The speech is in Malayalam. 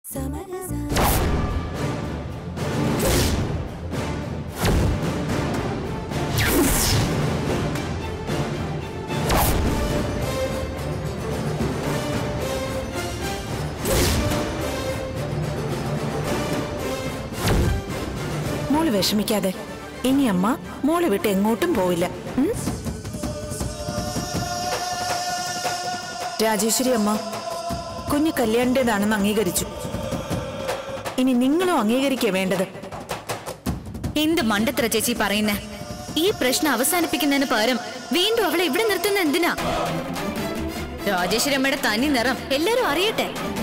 മോള് വിഷമിക്കാതെ ഇനി അമ്മ മോളെ വിട്ട് എങ്ങോട്ടും പോവില്ല ഉം? രാജേശ്വരി അമ്മ കുഞ്ഞ് കല്യാണിൻ്റെതാണെന്ന് അംഗീകരിച്ചു ഇനി നിങ്ങളും അംഗീകരിക്കുക വേണ്ടത് എന്ത് മണ്ടത്ര ചേച്ചി പറയുന്നേ ഈ പ്രശ്നം അവസാനിപ്പിക്കുന്നതിന് പകരം വീണ്ടും അവളെ ഇവിടെ നിർത്തുന്ന എന്തിനാ രാജേശ്വരി അമ്മയുടെ തനി നിറം എല്ലാരും അറിയട്ടെ